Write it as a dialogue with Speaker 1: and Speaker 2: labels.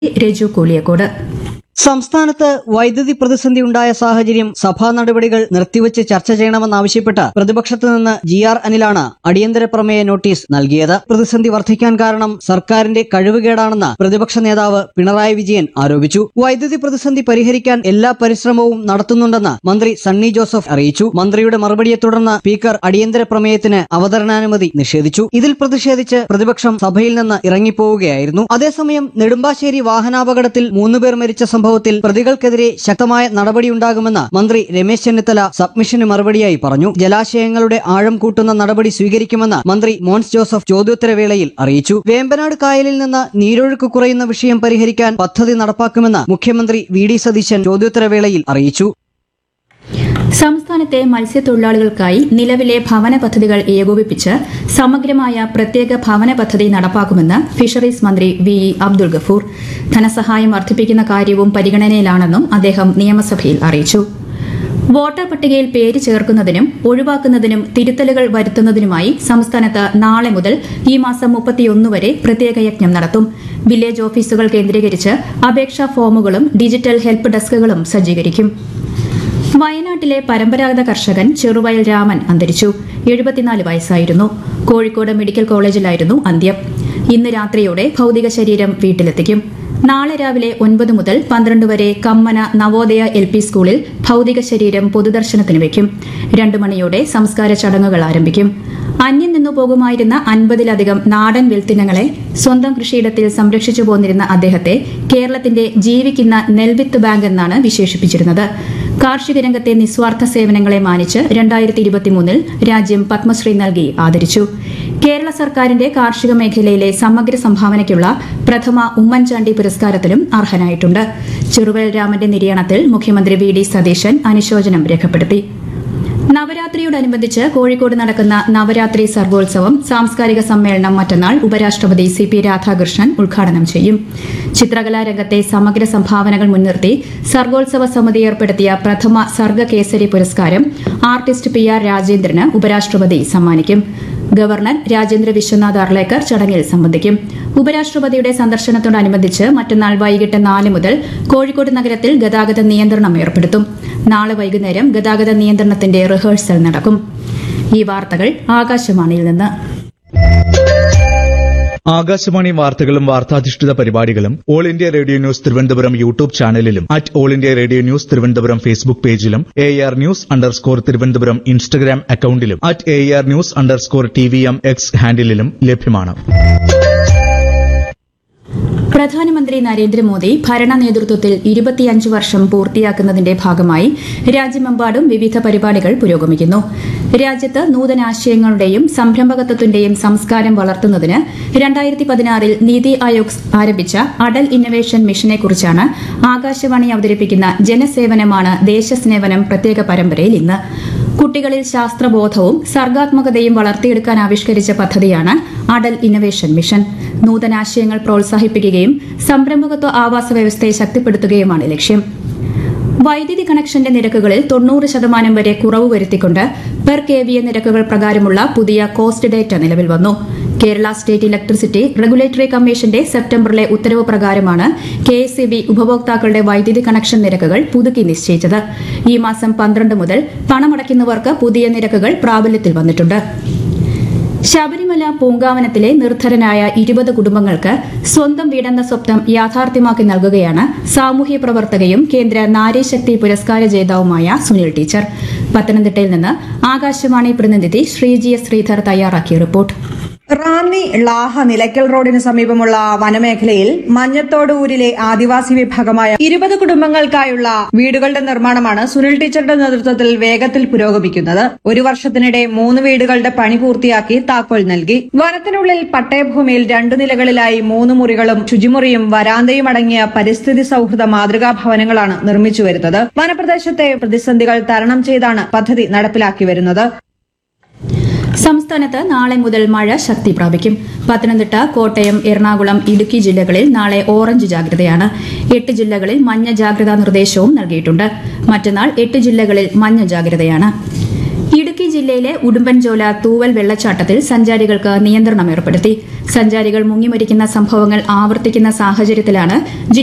Speaker 1: രജു കൂലിയക്കോട്
Speaker 2: സംസ്ഥാനത്ത് വൈദ്യുതി പ്രതിസന്ധി ഉണ്ടായ സാഹചര്യം സഭാ നടപടികൾ നിർത്തിവച്ച് ചർച്ച ചെയ്യണമെന്നാവശ്യപ്പെട്ട് പ്രതിപക്ഷത്ത് നിന്ന് ജി ആർ അനിലാണ് അടിയന്തര പ്രമേയ നോട്ടീസ് നൽകിയത് പ്രതിസന്ധി വർദ്ധിക്കാൻ കാരണം സർക്കാരിന്റെ കഴിവുകേടാണെന്ന് പ്രതിപക്ഷ നേതാവ് പിണറായി വിജയൻ ആരോപിച്ചു വൈദ്യുതി പ്രതിസന്ധി പരിഹരിക്കാൻ എല്ലാ പരിശ്രമവും നടത്തുന്നുണ്ടെന്ന് മന്ത്രി സണ്ണി ജോസഫ് അറിയിച്ചു മന്ത്രിയുടെ മറുപടിയെ തുടർന്ന് സ്പീക്കർ അടിയന്തര പ്രമേയത്തിന് അവതരണാനുമതി നിഷേധിച്ചു ഇതിൽ പ്രതിഷേധിച്ച് പ്രതിപക്ഷം സഭയിൽ നിന്ന് ഇറങ്ങിപ്പോവുകയായിരുന്നു അതേസമയം നെടുമ്പാശ്ശേരി വാഹനാപകടത്തിൽ മൂന്നുപേർ മരിച്ച സംഭവത്തിൽ പ്രതികൾക്കെതിരെ ശക്തമായ നടപടിയുണ്ടാകുമെന്ന് മന്ത്രി രമേശ് ചെന്നിത്തല സബ്മിഷന് മറുപടിയായി പറഞ്ഞു ജലാശയങ്ങളുടെ ആഴം കൂട്ടുന്ന നടപടി സ്വീകരിക്കുമെന്ന് മന്ത്രി മോൻസ് ജോസഫ് ചോദ്യോത്തരവേളയിൽ അറിയിച്ചു വേമ്പനാട് കായലിൽ നിന്ന് നീരൊഴുക്ക് കുറയുന്ന വിഷയം പരിഹരിക്കാൻ പദ്ധതി നടപ്പാക്കുമെന്ന് മുഖ്യമന്ത്രി വി ഡി സതീശൻ ചോദ്യോത്തരവേളയിൽ അറിയിച്ചു
Speaker 1: സംസ്ഥാനത്തെ മത്സ്യത്തൊഴിലാളികൾക്കായി നിലവിലെ ഭവന പദ്ധതികൾ ഏകോപിപ്പിച്ച് സമഗ്രമായ പ്രത്യേക ഭവന പദ്ധതി നടപ്പാക്കുമെന്ന് ഫിഷറീസ് മന്ത്രി വി ഇ അബ്ദുൾ ഗഫൂർ ധനസഹായം വർദ്ധിപ്പിക്കുന്ന കാര്യവും പരിഗണനയിലാണെന്നും അദ്ദേഹം നിയമസഭയിൽ അറിയിച്ചു വോട്ടർ പട്ടികയിൽ പേര് ചേർക്കുന്നതിനും ഒഴിവാക്കുന്നതിനും തിരുത്തലുകൾ വരുത്തുന്നതിനുമായി സംസ്ഥാനത്ത് നാളെ മുതൽ ഈ മാസം മുപ്പത്തിയൊന്ന് വരെ പ്രത്യേക യജ്ഞം നടത്തും വില്ലേജ് ഓഫീസുകൾ കേന്ദ്രീകരിച്ച് അപേക്ഷാ ഫോമുകളും ഡിജിറ്റൽ ഹെൽപ്പ് ഡെസ്കുകളും സജ്ജീകരിക്കും വയനാട്ടിലെ പരമ്പരാഗത കർഷകൻ ചെറുവയൽ രാമൻ അന്തരിച്ചു എഴുപത്തിനാല് വയസ്സായിരുന്നു കോഴിക്കോട് മെഡിക്കൽ കോളേജിലായിരുന്നു അന്ത്യം ഇന്ന് രാത്രിയോടെ ഭൌതിക ശരീരം വീട്ടിലെത്തിക്കും നാളെ രാവിലെ ഒൻപത് മുതൽ പന്ത്രണ്ട് വരെ കമ്മന നവോദയ എൽ പി സ്കൂളിൽ ഭൌതിക ശരീരം പൊതുദർശനത്തിന് വയ്ക്കും രണ്ടു മണിയോടെ സംസ്കാര ചടങ്ങുകൾ ആരംഭിക്കും അന്യം നിന്നു പോകുമായിരുന്ന അൻപതിലധികം നാടൻ വെൽത്തിനങ്ങളെ സ്വന്തം കൃഷിയിടത്തിൽ സംരക്ഷിച്ചു പോന്നിരുന്ന അദ്ദേഹത്തെ കേരളത്തിന്റെ ജീവിക്കുന്ന നെൽവിത്ത് ബാങ്ക് എന്നാണ് വിശേഷിപ്പിച്ചിരുന്നത് കാർഷിക രംഗത്തെ നിസ്വാർത്ഥ സേവനങ്ങളെ മാനിച്ച് രണ്ടായിരത്തി ഇരുപത്തിമൂന്നിൽ രാജ്യം പത്മശ്രീ നൽകി ആദരിച്ചു കേരള സർക്കാരിന്റെ കാർഷിക മേഖലയിലെ സമഗ്ര സംഭാവനയ്ക്കുള്ള പ്രഥമ ഉമ്മൻചാണ്ടി പുരസ്കാരത്തിനും അർഹനായിട്ടുണ്ട് ചെറുവയൽ രാമന്റെ നിര്യാണത്തിൽ മുഖ്യമന്ത്രി വി ഡി സതീശൻ അനുശോചനം രേഖപ്പെടുത്തി നവരാത്രിയോടനുബന്ധിച്ച് കോഴിക്കോട് നടക്കുന്ന നവരാത്രി സർഗോത്സവം സാംസ്കാരിക സമ്മേളനം മറ്റന്നാൾ ഉപരാഷ്ട്രപതി സി പി രാധാകൃഷ്ണൻ ഉദ്ഘാടനം ചെയ്യും ചിത്രകലാ രംഗത്തെ സമഗ്ര സംഭാവനകൾ മുൻനിർത്തി സർഗോത്സവ സമിതി ഏർപ്പെടുത്തിയ പ്രഥമ സർഗ കേസരി പുരസ്കാരം ആർട്ടിസ്റ്റ് പി ആർ രാജേന്ദ്രന് ഉപരാഷ്ട്രപതി സമ്മാനിക്കും ഗവർണർ രാജേന്ദ്ര വിശ്വനാഥ് അർലേക്കർ ചടങ്ങിൽ സംബന്ധിക്കും ഉപരാഷ്ട്രപതിയുടെ സന്ദർശനത്തോടനുബന്ധിച്ച് മറ്റന്നാൾ വൈകിട്ട് നാല് മുതൽ കോഴിക്കോട് നഗരത്തിൽ ഗതാഗത നിയന്ത്രണം ഏർപ്പെടുത്തും നാളെ വൈകുന്നേരം ഗതാഗത നിയന്ത്രണത്തിന്റെ റിഹേഴ്സൽ നടക്കും ഈ വാർത്തകൾ ആകാശവാണിയിൽ നിന്ന്
Speaker 3: ആകാശവാണി വാർത്തകളും വാർത്താധിഷ്ഠിത പരിപാടികളും all India radio news Thiruvananthapuram YouTube ചാനലിലും at all India radio news Thiruvananthapuram Facebook പേജിലും A R news underscore Thiruvananthapuram Instagram അക്കൌണ്ടിലും at A R news underscore T V M X ഹാൻഡിലും ലഭ്യമാണ്
Speaker 1: പ്രധാനമന്ത്രി നരേന്ദ്രമോദി ഭരണ നേതൃത്വത്തിൽ ഇരുപത്തിയഞ്ച് വർഷം പൂർത്തിയാക്കുന്നതിന്റെ ഭാഗമായി രാജ്യമെമ്പാടും വിവിധ പരിപാടികൾ പുരോഗമിക്കുന്നു രാജ്യത്ത് നൂതനാശയങ്ങളുടെയും സംരംഭകത്വത്തിന്റെയും സംസ്കാരം വളർത്തുന്നതിന് രണ്ടായിരത്തി പതിനാറിൽ നീതി ആയോഗ് ആരംഭിച്ച അടൽ ഇന്നവേഷൻ മിഷനെക്കുറിച്ചാണ് ആകാശവാണി അവതരിപ്പിക്കുന്ന ജനസേവനമാണ് ദേശസ്നേവനം പ്രത്യേക പരമ്പരയിൽ ഇന്ന് കുട്ടികളിൽ ശാസ്ത്രബോധവും സർഗാത്മകതയും വളർത്തിയെടുക്കാൻ ആവിഷ്കരിച്ച പദ്ധതിയാണ് അടൽ ഇന്നവേഷൻ മിഷൻ നൂതനാശയങ്ങൾ പ്രോത്സാഹിപ്പിക്കുകയും സംരംഭകത്വ ആവാസ വ്യവസ്ഥയെ ശക്തിപ്പെടുത്തുകയുമാണ് ലക്ഷ്യം വൈദ്യുതി കണക്ഷന്റെ നിരക്കുകളിൽ തൊണ്ണൂറ് ശതമാനം വരെ കുറവ് വരുത്തിക്കൊണ്ട് പെർ കെ വി എ നിരക്കുകൾ പ്രകാരമുള്ള പുതിയ കോസ്റ്റ് ഡേറ്റ നിലവിൽ വന്നു കേരള സ്റ്റേറ്റ് ഇലക്ട്രിസിറ്റി റെഗുലേറ്ററി കമ്മീഷന്റെ സെപ്റ്റംബറിലെ ഉത്തരവ് പ്രകാരമാണ് കെ എസ് ഉപഭോക്താക്കളുടെ വൈദ്യുതി കണക്ഷൻ നിരക്കുകൾ പുതുക്കി നിശ്ചയിച്ചത് ഈ മാസം പന്ത്രണ്ട് മുതൽ പണമടയ്ക്കുന്നവർക്ക് പുതിയ നിരക്കുകൾ പ്രാബല്യത്തിൽ വന്നിട്ടുണ്ട് ശബരിമല പൂങ്കാവനത്തിലെ നിർധരനായ ഇരുപത് കുടുംബങ്ങൾക്ക് സ്വന്തം വീടെന്ന സ്വപ്നം യാഥാർത്ഥ്യമാക്കി നൽകുകയാണ് സാമൂഹ്യ പ്രവർത്തകയും കേന്ദ്ര നാരീശക്തി പുരസ്കാര ജേതാവുമായ സുനിൽ ടീച്ചർ പത്തനംതിട്ടയിൽ നിന്ന് ആകാശവാണി പ്രതിനിധി ശ്രീജി എസ് ശ്രീധർ തയ്യാറാക്കിയ റിപ്പോർട്ട്
Speaker 4: റാന്നി ലാഹ നിലയ്ക്കൽ റോഡിന് സമീപമുള്ള വനമേഖലയിൽ മഞ്ഞത്തോട് ഊരിലെ ആദിവാസി വിഭാഗമായ ഇരുപത് കുടുംബങ്ങൾക്കായുള്ള വീടുകളുടെ നിർമ്മാണമാണ് സുനിൽ ടീച്ചറുടെ നേതൃത്വത്തിൽ വേഗത്തിൽ പുരോഗമിക്കുന്നത് ഒരു വർഷത്തിനിടെ മൂന്ന് വീടുകളുടെ പണി പൂർത്തിയാക്കി താക്കോൽ നൽകി വനത്തിനുള്ളിൽ പട്ടയഭൂമിയിൽ രണ്ടു നിലകളിലായി മൂന്ന് മുറികളും ശുചിമുറിയും വരാന്തയും അടങ്ങിയ പരിസ്ഥിതി സൌഹൃദ മാതൃകാ ഭവനങ്ങളാണ് നിർമ്മിച്ചു വരുന്നത് വനപ്രദേശത്തെ പ്രതിസന്ധികൾ തരണം ചെയ്താണ് പദ്ധതി നടപ്പിലാക്കി വരുന്നത്
Speaker 1: സംസ്ഥാനത്ത് നാളെ മുതൽ മഴ ശക്തി പ്രാപിക്കും പത്തനംതിട്ട കോട്ടയം എറണാകുളം ഇടുക്കി ജില്ലകളിൽ നാളെ ഓറഞ്ച് ജാഗ്രതയാണ് എട്ട് ജില്ലകളിൽ മഞ്ഞ ജാഗ്രതാ നിർദ്ദേശവും നൽകിയിട്ടുണ്ട് മറ്റന്നാൾ എട്ട് ജില്ലകളിൽ മഞ്ഞ ജാഗ്രതയാണ് ഇടുക്കി ജില്ലയിലെ ഉടുമ്പൻചോല തൂവൽ വെള്ളച്ചാട്ടത്തിൽ സഞ്ചാരികൾക്ക് നിയന്ത്രണം ഏർപ്പെടുത്തി സഞ്ചാരികൾ മുങ്ങിമരിക്കുന്ന സംഭവങ്ങൾ ആവർത്തിക്കുന്ന സാഹചര്യത്തിലാണ്